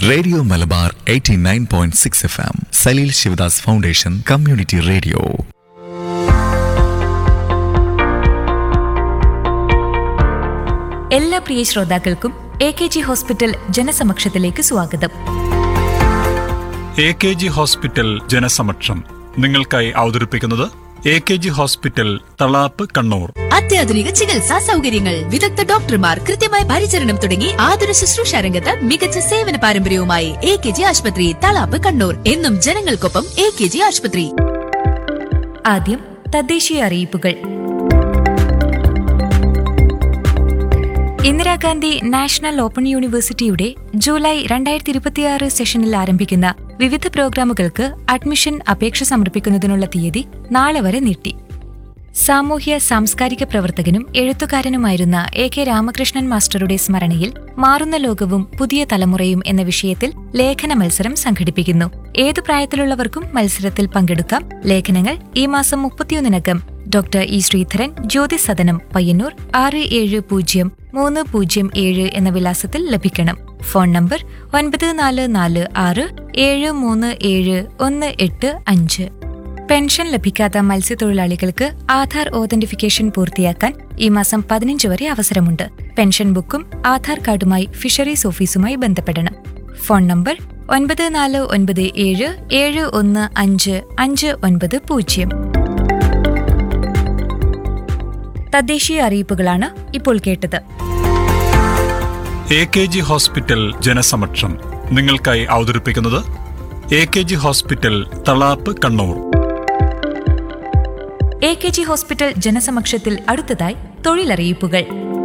radio Malabar 89.6 point six F M Saleel Sivadas foundation community radio എല്ലാ പ്രിയ ശ്രോതാക്കൾക്കും എ കെ ജി ഹോസ്പിറ്റൽ ജനസമക്ഷത്തിലേക്ക് സ്വാഗതം എ കെ ജി ഹോസ്പിറ്റൽ ജനസമക്ഷം നിങ്ങൾക്കായി അവതരിപ്പിക്കുന്നത് A K G hospital Thalap Kannur അത്യാധുനിക ചികിത്സാ സൗകര്യങ്ങൾ വിദഗ്ധ ഡോക്ടർമാർ കൃത്യമായ പരിചരണം തുടങ്ങി ആതുര ശുശ്രൂഷ രംഗത്ത് മികച്ച സേവന പാരമ്പര്യവുമായി എ കെ ജി ആശുപത്രി തളാപ്പ് കണ്ണൂർ എന്നും ജനങ്ങൾക്കൊപ്പം എ കെ ജി ആശുപത്രി ആദ്യം തദ്ദേശീയ അറിയിപ്പുകൾ ഇന്ദിരാഗാന്ധി നാഷണൽ ഓപ്പൺ യൂണിവേഴ്സിറ്റിയുടെ ജൂലൈ രണ്ടായിരത്തി ഇരുപത്തിയാറ് സെഷനിൽ ആരംഭിക്കുന്ന വിവിധ പ്രോഗ്രാമുകൾക്ക് അഡ്മിഷൻ അപേക്ഷ സമർപ്പിക്കുന്നതിനുള്ള തീയതി നാളെ വരെ നീട്ടി സാമൂഹ്യ സാംസ്കാരിക പ്രവർത്തകനും എഴുത്തുകാരനുമായിരുന്ന എ കെ രാമകൃഷ്ണൻ മാസ്റ്ററുടെ സ്മരണയിൽ മാറുന്ന ലോകവും പുതിയ തലമുറയും എന്ന വിഷയത്തിൽ ലേഖന മത്സരം സംഘടിപ്പിക്കുന്നു ഏതു പ്രായത്തിലുള്ളവർക്കും മത്സരത്തിൽ പങ്കെടുക്കാം ലേഖനങ്ങൾ ഈ മാസം മുപ്പത്തിയൊന്നിനകം ഡോക്ടർ ഇ ശ്രീധരൻ ജ്യോതി സദനം പയ്യന്നൂർ ആറ് ഏഴ് പൂജ്യം മൂന്ന് പൂജ്യം ഏഴ് എന്ന വിലാസത്തിൽ ലഭിക്കണം ഫോൺ നമ്പർ ഒൻപത് നാല് നാല് ആറ് ഏഴ് മൂന്ന് ഏഴ് ഒന്ന് എട്ട് അഞ്ച് പെൻഷൻ ലഭിക്കാത്ത മത്സ്യത്തൊഴിലാളികൾക്ക് ആധാർ ഓതന്റിഫിക്കേഷൻ പൂർത്തിയാക്കാൻ ഈ മാസം പതിനഞ്ച് വരെ അവസരമുണ്ട് പെൻഷൻ ബുക്കും ആധാർ കാർഡുമായി ഫിഷറീസ് ഓഫീസുമായി ബന്ധപ്പെടണം ഫോൺ നമ്പർ ഒൻപത് നാല് ഒൻപത് ഏഴ് ഏഴ് ഒന്ന് അഞ്ച് അഞ്ച് ഒൻപത് പൂജ്യം തദ്ദേശീയ അറിയിപ്പുകളാണ് ഇപ്പോൾ കേട്ടത് എ കെ ജി ഹോസ്പിറ്റൽ ജനസമക്ഷം നിങ്ങൾക്കായി അവതരിപ്പിക്കുന്നത് A K G hospital Thalap Kannur A K G hospital ജനസമക്ഷത്തിൽ അടുത്തതായി തൊഴിലറിയിപ്പുകൾ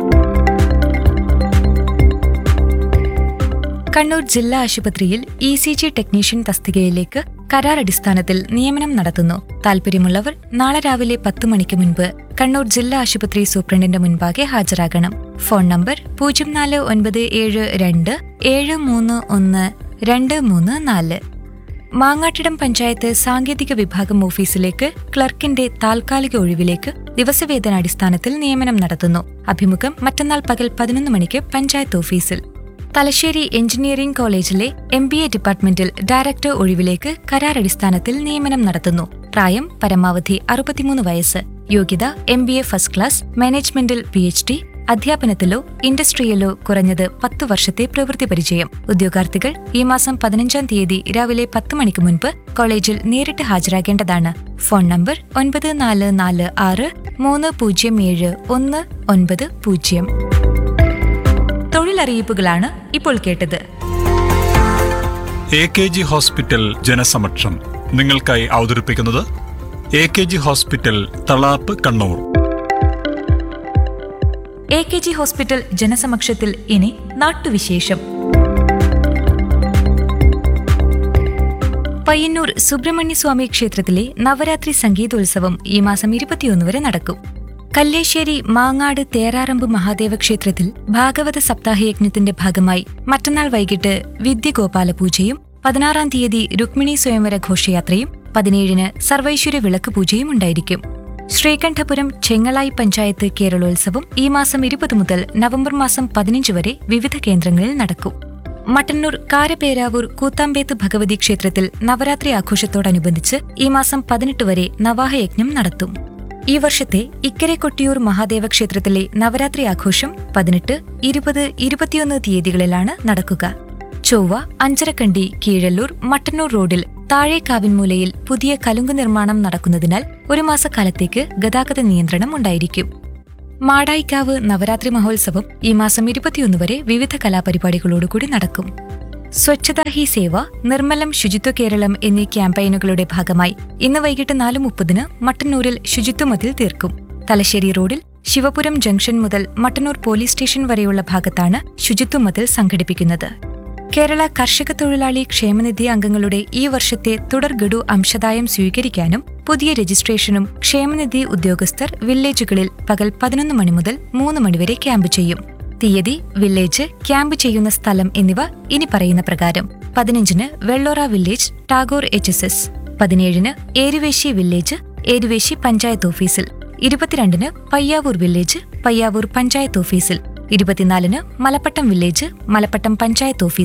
കണ്ണൂർ ജില്ലാ ആശുപത്രിയിൽ ഇ സി ജി ടെക്നീഷ്യൻ തസ്തികയിലേക്ക് കരാർ അടിസ്ഥാനത്തിൽ നിയമനം നടത്തുന്നു താൽപര്യമുള്ളവർ നാളെ രാവിലെ പത്ത് മണിക്ക് മുൻപ് കണ്ണൂർ ജില്ലാ ആശുപത്രി സൂപ്രണ്ടിന്റെ മുൻപാകെ ഹാജരാകണം ഫോൺ നമ്പർ പൂജ്യം നാല് ഒൻപത് ഏഴ് രണ്ട് ഏഴ് മൂന്ന് ഒന്ന് രണ്ട് മൂന്ന് നാല് മാങ്ങാട്ടിടം പഞ്ചായത്ത് സാങ്കേതിക വിഭാഗം ഓഫീസിലേക്ക് ക്ലർക്കിന്റെ താൽക്കാലിക ഒഴിവിലേക്ക് ദിവസവേതനാടിസ്ഥാനത്തിൽ നിയമനം നടത്തുന്നു അഭിമുഖം മറ്റന്നാൾ പകൽ പതിനൊന്ന് മണിക്ക് പഞ്ചായത്ത് ഓഫീസിൽ തലശ്ശേരി എഞ്ചിനീയറിംഗ് കോളേജിലെ എം ബി എ ഡിപ്പാർട്ട്മെന്റിൽ ഡയറക്ടർ ഒഴിവിലേക്ക് കരാർ അടിസ്ഥാനത്തിൽ നിയമനം നടത്തുന്നു പ്രായം പരമാവധി അറുപത്തിമൂന്ന് വയസ്സ് യോഗ്യത M B A first class മാനേജ്മെന്റിൽ പി എച്ച് ഡി അധ്യാപനത്തിലോ ഇൻഡസ്ട്രിയിലോ കുറഞ്ഞത് പത്തു വർഷത്തെ പ്രവൃത്തി പരിചയം ഉദ്യോഗാർത്ഥികൾ ഈ മാസം പതിനഞ്ചാം തീയതി രാവിലെ പത്ത് മണിക്ക് മുൻപ് കോളേജിൽ നേരിട്ട് ഹാജരാകേണ്ടതാണ് ഫോൺ നമ്പർ ഒൻപത് നാല് നാല് ആറ് മൂന്ന് പൂജ്യം ഏഴ് ഒന്ന് ഒൻപത് പൂജ്യം തൊഴിലറിയിപ്പുകളാണ് ഇപ്പോൾ കേട്ടത് എ കെ ജി ഹോസ്പിറ്റൽ ജനസമക്ഷം നിങ്ങൾക്കായി അവതരിപ്പിക്കുന്നത് A K G hospital Thalap Kannur A K G hospital ജനസമക്ഷത്തിൽ ഇനി നാട്ടുവിശേഷം പയ്യന്നൂർ സുബ്രഹ്മണ്യസ്വാമി ക്ഷേത്രത്തിലെ നവരാത്രി സംഗീതോത്സവം ഈ മാസം ഇരുപത്തിയൊന്ന് വരെ നടക്കും കല്ലേശ്ശേരി മാങ്ങാട് തേരാറമ്പ് മഹാദേവ ക്ഷേത്രത്തിൽ ഭാഗവത സപ്താഹയജ്ഞത്തിന്റെ ഭാഗമായി മറ്റന്നാൾ വൈകിട്ട് വിദ്യഗോപാല പൂജയും പതിനാറാം തീയതി രുക്മിണി സ്വയംവര ഘോഷയാത്രയും പതിനേഴിന് സർവൈശ്വര്യ വിളക്ക് പൂജയും ഉണ്ടായിരിക്കും ശ്രീകണ്ഠപുരം ചെങ്ങളായി പഞ്ചായത്ത് കേരളോത്സവം ഈ മാസം ഇരുപത് മുതൽ നവംബർ മാസം പതിനഞ്ച് വരെ വിവിധ കേന്ദ്രങ്ങളിൽ നടക്കും മട്ടന്നൂർ കാരപേരാവൂർ കൂത്താമ്പേത്ത് ഭഗവതി ക്ഷേത്രത്തിൽ നവരാത്രി ആഘോഷത്തോടനുബന്ധിച്ച് ഈ മാസം പതിനെട്ട് വരെ നവാഹയജ്ഞം നടത്തും ഈ വർഷത്തെ ഇക്കരെ കൊട്ടിയൂർ മഹാദേവ ക്ഷേത്രത്തിലെ നവരാത്രി ആഘോഷം പതിനെട്ട് ഇരുപത് ഇരുപത്തിയൊന്ന് തീയതികളിലാണ് നടക്കുക ചൊവ്വ അഞ്ചരക്കണ്ടി കീഴല്ലൂർ മട്ടന്നൂർ റോഡിൽ താഴേക്കാവിൻമൂലയിൽ പുതിയ കലുങ്ക് നിർമ്മാണം നടക്കുന്നതിനാൽ ഒരു മാസക്കാലത്തേക്ക് ഗതാഗത നിയന്ത്രണം ഉണ്ടായിരിക്കും മാടായിക്കാവ് നവരാത്രി മഹോത്സവം ഈ മാസം ഇരുപത്തിയൊന്ന് വരെ വിവിധ കലാപരിപാടികളോടുകൂടി നടക്കും സ്വച്ഛതാ ഹി സേവ നിർമ്മലം ശുചിത്വ കേരളം എന്നീ ക്യാമ്പയിനുകളുടെ ഭാഗമായി ഇന്ന് വൈകിട്ട് നാല് മുപ്പതിന് മട്ടന്നൂരിൽ ശുചിത്വമതിൽ തീർക്കും തലശ്ശേരി റോഡിൽ ശിവപുരം ജംഗ്ഷൻ മുതൽ മട്ടന്നൂർ പോലീസ് സ്റ്റേഷൻ വരെയുള്ള ഭാഗത്താണ് ശുചിത്വമതിൽ സംഘടിപ്പിക്കുന്നത് കേരള കർഷക തൊഴിലാളി ക്ഷേമനിധി അംഗങ്ങളുടെ ഈ വർഷത്തെ തുടർ ഗഡു അംശദായം സ്വീകരിക്കാനും പുതിയ രജിസ്ട്രേഷനും ക്ഷേമനിധി ഉദ്യോഗസ്ഥർ വില്ലേജുകളിൽ പകൽ പതിനൊന്ന് മണി മുതൽ മൂന്ന് മണിവരെ ക്യാമ്പ് ചെയ്യും തീയതി വില്ലേജ് ക്യാമ്പ് ചെയ്യുന്ന സ്ഥലം എന്നിവ ഇനി പറയുന്ന പ്രകാരം പതിനഞ്ചിന് Vellora village Tagore H S S പതിനേഴിന് ഏരുവേശി വില്ലേജ് ഏരുവേശി പഞ്ചായത്ത് ഓഫീസിൽ ഇരുപത്തിരണ്ടിന് പയ്യാവൂർ വില്ലേജ് പയ്യാവൂർ പഞ്ചായത്ത് ഓഫീസിൽ ഇരുപത്തിനാലിന് മലപ്പട്ടം വില്ലേജ് മലപ്പട്ടം പഞ്ചായത്ത് ഓഫീസിൽ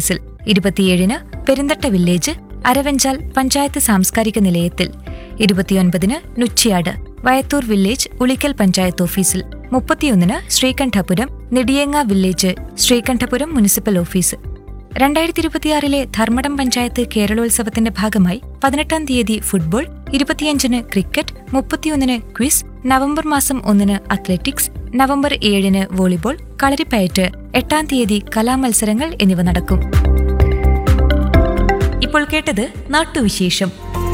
ഇരുപത്തിയേഴിന് പെരിന്തട്ട വില്ലേജ് അരവഞ്ചാൽ പഞ്ചായത്ത് സാംസ്കാരിക നിലയത്തിൽ ഇരുപത്തിയൊൻപതിന് നുച്ചിയാട് വയത്തൂർ വില്ലേജ് ഉളിക്കൽ പഞ്ചായത്ത് ഓഫീസിൽ മുപ്പത്തിയൊന്നിന് Sreekandapuram Nedienga village Sreekandapuram municipal office രണ്ടായിരത്തി ഇരുപത്തിയാറിലെ ധർമ്മടം പഞ്ചായത്ത് കേരളോത്സവത്തിന്റെ ഭാഗമായി പതിനെട്ടാം തീയതി ഫുട്ബോൾ ഇരുപത്തിയഞ്ചിന് ക്രിക്കറ്റ് മുപ്പത്തിയൊന്നിന് ക്വിസ് നവംബർ മാസം ഒന്നിന് അത്ലറ്റിക്സ് നവംബർ ഏഴിന് വോളിബോൾ കളരിപ്പയറ്റ് എട്ടാം തീയതി കലാമത്സരങ്ങൾ എന്നിവ നടക്കും ഇപ്പോൾ കേട്ടത് നാട്ടുവിശേഷം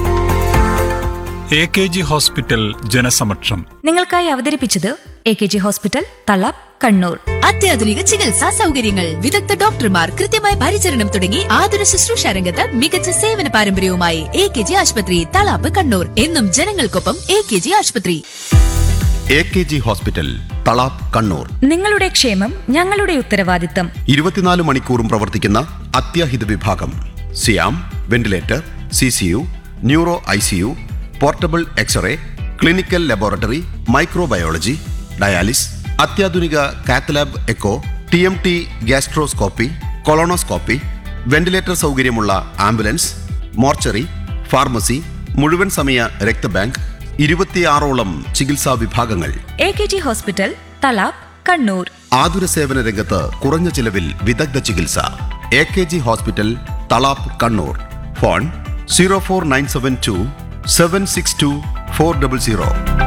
എ കെ ജി ഹോസ്പിറ്റൽ ജനസമക്ഷം നിങ്ങൾക്കായി അവതരിപ്പിച്ചത് A K G hospital Thalap Kannur അത്യാധുനിക ചികിത്സാ സൗകര്യങ്ങൾ വിദഗ്ധ ഡോക്ടർമാർ കൃത്യമായ പരിചരണം തുടങ്ങി ആതുര ശുശ്രൂഷ രംഗത്ത് മികച്ച സേവന പാരമ്പര്യവുമായി എ കെ ജി ആശുപത്രി തളാപ്പ് കണ്ണൂർ എന്നും ജനങ്ങൾക്കൊപ്പം എ കെ ജി ആശുപത്രി A K G hospital Thalap Kannur നിങ്ങളുടെ ക്ഷേമം ഞങ്ങളുടെ ഉത്തരവാദിത്തം ഇരുപത്തിനാല് മണിക്കൂറും പ്രവർത്തിക്കുന്ന അത്യാഹിത വിഭാഗം സിയാം ventilator C C U neuro I C U portable x-ray clinical laboratory microbiology dialysis അത്യാധുനിക cath lab echo T M T gastroscopy colonoscopy ventilator സൗകര്യമുള്ള ആംബുലൻസ് മോർച്ചറി ഫാർമസി മുഴുവൻ സമയ രക്തബാങ്ക് ഇരുപത്തിയാറോളം ചികിത്സാ വിഭാഗങ്ങൾ A K G hospital Thalap Kannur ആതുര സേവന രംഗത്ത് കുറഞ്ഞ ചിലവിൽ വിദഗ്ധ ചികിത്സ A K G hospital Thalap Kannur phone zero four nine seven two seven six two four double zero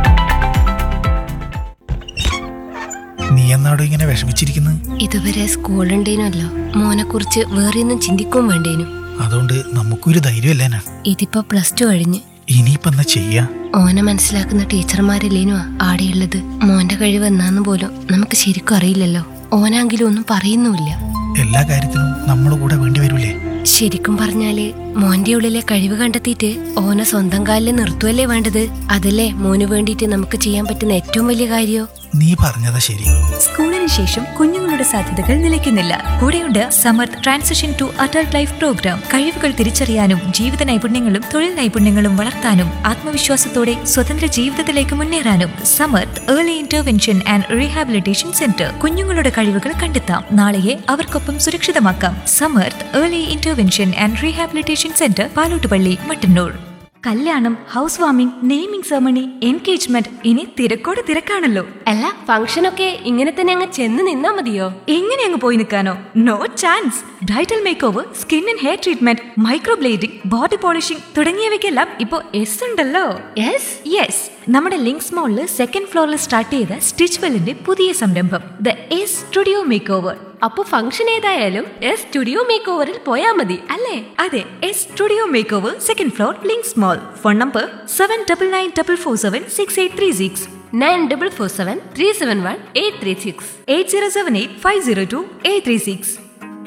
നീ എന്നാടോ ഇങ്ങനെ വിഷമിച്ചിരിക്കുന്നത് ഇതുവരെ സ്കൂളുണ്ടേനല്ലോ മോനെ കുറിച്ച് വേറെ ഒന്നും ചിന്തിക്കും വേണ്ടേനു അതുകൊണ്ട് നമുക്കൊരു ധൈര്യമല്ലേനാ ഇതിപ്പോ പ്ലസ് ടു കഴിഞ്ഞ് ഇനിയിപ്പോ എന്നാ ചെയ്യാ ഓനെ മനസ്സിലാക്കുന്ന ടീച്ചർമാരല്ലേനു ആടെയുള്ളത് മോന്റെ കഴിവ് എന്നാന്ന് പോലും നമുക്ക് ശരിക്കും അറിയില്ലല്ലോ ഓനാങ്കിലും ഒന്നും പറയുന്നുമില്ല എല്ലാ കാര്യത്തിനും നമ്മുടെ കൂടെ വേണ്ടി വരൂലേ ശരിക്കും പറഞ്ഞാല് മോന്റെ ഉള്ളിലെ കഴിവ് കണ്ടെത്തിയിട്ട് ഓനെ സ്വന്തം കാലിൽ നിർത്തുവല്ലേ വേണ്ടത് അതല്ലേ മോന് വേണ്ടിയിട്ട് നമുക്ക് ചെയ്യാൻ പറ്റുന്ന ഏറ്റവും വലിയ കാര്യോ നീ പറഞ്ഞതാ ശരി സ്കൂളിന് ശേഷം കുഞ്ഞുങ്ങളുടെ സാധ്യതകൾ നിലയ്ക്കുന്നില്ല കൂടെയുണ്ട് Samarth transition to adult life program കഴിവുകൾ തിരിച്ചറിയാനും ജീവിത നൈപുണ്യങ്ങളും തൊഴിൽ നൈപുണ്യങ്ങളും വളർത്താനും ആത്മവിശ്വാസത്തോടെ സ്വതന്ത്ര ജീവിതത്തിലേക്ക് മുന്നേറാനും Samarth early intervention and rehabilitation centre കുഞ്ഞുങ്ങളുടെ കഴിവുകൾ കണ്ടെത്താം നാളെയെ അവർക്കൊപ്പം സുരക്ഷിതമാക്കാം Samarth early intervention and rehabilitation centre Palottupalli Mattannur കല്യാണം house warming naming ceremony engagement ഇനി തിരക്കോട് തിരക്കാണല്ലോ അല്ല ഫംഗ്ഷനൊക്കെ ഇങ്ങനെ തന്നെ അങ്ങ് ചെന്ന് നിന്നാ മതിയോ എങ്ങനെ അങ്ങ് പോയി നിൽക്കാനോ no chance bridal make over skin and hair treatment microblading body polishing തുടങ്ങിയവയ്ക്കെല്ലാം ഇപ്പോ എസ് ഉണ്ടല്ലോ യെസ് യെസ് നമ്മുടെ ലിങ്ക്സ് മോളില് സെക്കൻഡ് ഫ്ലോറിൽ സ്റ്റാർട്ട് ചെയ്ത സ്റ്റിച്ച് വെല്ലിന്റെ പുതിയ സംരംഭം the S studio make over അപ്പൊ ഫംഗ്ഷൻ ഏതായാലും എസ് സ്റ്റുഡിയോ മേക്ക് ഓവറിൽ പോയാ മതി അല്ലേ അതെ S studio make over second floor links mall phone number seven double nine double four seven six eight three six nine double four seven three seven one eight three six eight zero seven eight five zero two eight three six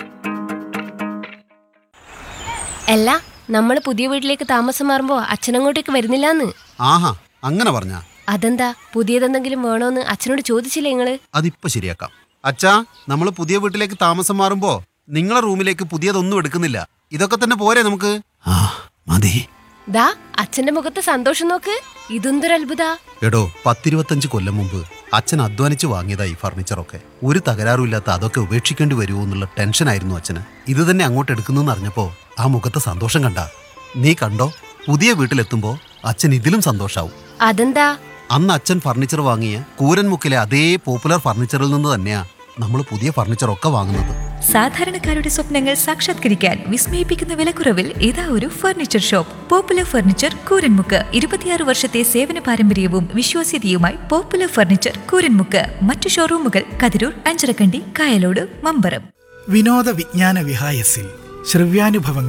അല്ല നമ്മൾ പുതിയ വീട്ടിലേക്ക് താമസം മാറുമ്പോ അച്ഛനങ്ങോട്ടേക്ക് വരുന്നില്ലാന്ന് ആഹാ അങ്ങനെ പറഞ്ഞ അതെന്താ പുതിയതെന്തെങ്കിലും വേണോന്ന് അച്ഛനോട് ചോദിച്ചില്ലേ നിങ്ങള് അതിപ്പോ ശരിയാക്കാം അച്ഛാ നമ്മൾ പുതിയ വീട്ടിലേക്ക് താമസം മാറുമ്പോ നിങ്ങളെ റൂമിലേക്ക് പുതിയതൊന്നും എടുക്കുന്നില്ല ഇതൊക്കെ തന്നെ പോരെ നമുക്ക് ആ മതി ദാ അച്ഛന്റെ മുഖത്ത് സന്തോഷം നോക്ക് ഇതെന്തൊരു അത്ഭുത എടോ പത്തിരുപത്തഞ്ച് കൊല്ലം മുമ്പ് അച്ഛൻ അധ്വാനിച്ച് വാങ്ങിയതാ ഈ ഫർണിച്ചറൊക്കെ ഒരു തകരാറുമില്ലാത്ത അതൊക്കെ ഉപേക്ഷിക്കേണ്ടി വരുമോ എന്നുള്ള ടെൻഷനായിരുന്നു അച്ഛന് ഇത് തന്നെ അങ്ങോട്ട് എടുക്കുന്നു അറിഞ്ഞപ്പോ ആ മുഖത്തെ സന്തോഷം കണ്ട നീ കണ്ടോ പുതിയ വീട്ടിലെത്തുമ്പോ അച്ഛൻ ഇതിലും സന്തോഷാവും അതെന്താ അന്ന് അച്ഛൻ ഫർണിച്ചർ വാങ്ങിയ കൂരൻമുക്കിലെ അതേ പോപ്പുലർ ഫർണിച്ചറിൽ നിന്ന് തന്നെയാ നമ്മൾ പുതിയ ഫർണിച്ചറൊക്കെ വാങ്ങുന്നത് സാധാരണക്കാരുടെ സ്വപ്നങ്ങൾ സാക്ഷാത്കരിക്കാൻ വിസ്മയിപ്പിക്കുന്ന വിലക്കുറവിൽ ഇതാ ഒരു furniture shop popular furniture Kooranmukku ഇരുപത്തിയാറ് വർഷത്തെ സേവന പാരമ്പര്യവും വിശ്വാസ്യതയുമായി പോപ്പുലർ ഫർണിച്ചർ കൂരൻമുക്ക് മറ്റു ഷോറൂമുകൾ കതിരൂർ അഞ്ചരക്കണ്ടി കായലോട് മമ്പറം വിനോദ വിജ്ഞാന വിഹായസിൽ ശ്രവ്യാനുഭവങ്ങൾ